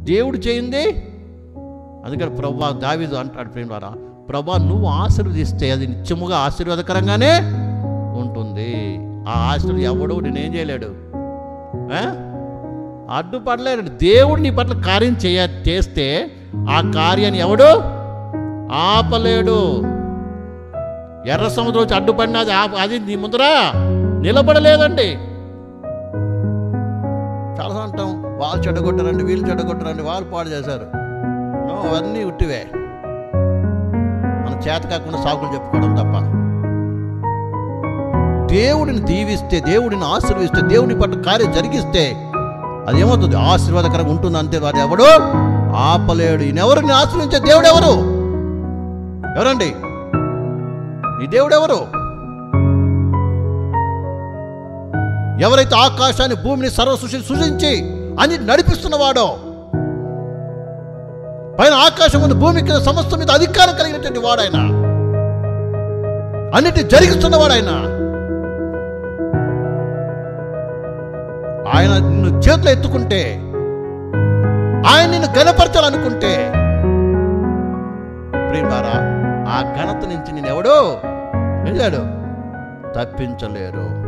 దేవుడు చేయింది అందుకని ప్రభా దావిదు అంటాడు ప్రేమ ద్వారా ప్రభా నువ్వు ఆశీర్వదిస్తే అది నిత్యముగా ఆశీర్వాదకరంగానే ఉంటుంది ఆ ఆశీర్వాదం ఎవడు నేనేం చేయలేడు ఆ? అడ్డుపడలేడు దేవుడు నీ పట్ల కార్యం చేయ చేస్తే ఆ కార్యాన్ని ఎవడు ఆపలేడు ఎర్ర సముద్రం వచ్చి అడ్డుపడినది ఆప అది నీ ముందర నిలబడలేదండి చాలా అంటాం వాళ్ళు చెడగొట్టారండి వీళ్ళు చెడగొట్టారండి వాళ్ళు పాడు చేశారు నో, అవన్నీ ఉట్టివే మన చేత కాకుండా సాకులు చెప్పుకోవడం తప్ప దేవుడిని దీవిస్తే దేవుడిని ఆశీర్వదిస్తే దేవుని పట్ల కార్యం జరిగిస్తే అది ఏమవుతుంది ఆశీర్వాదకరంగా ఉంటుంది అంతే వాడు ఎవడు ఆపలేడు ఈయనెవరు నీ ఆశ్రయించే దేవుడు ఎవరు ఎవరండి నీ దేవుడు ఎవరు ఎవరైతే ఆకాశాన్ని భూమిని సర్వ సృష్టి సృజించి అని నడిపిస్తున్నవాడో పైన ఆకాశం ఉంది భూమి కింద సమస్త మీద అధికారం కలిగినటువంటి వాడాయన అన్నిటి జరిగిస్తున్నవాడాయన ఆయన నిన్ను చేతిలో ఎత్తుకుంటే ఆయన నిన్ను గణపరచాలనుకుంటే ప్రియులారా ఆ ఘనత నుంచి నేను ఎవడు వెళ్ళాడు తప్పించలేరు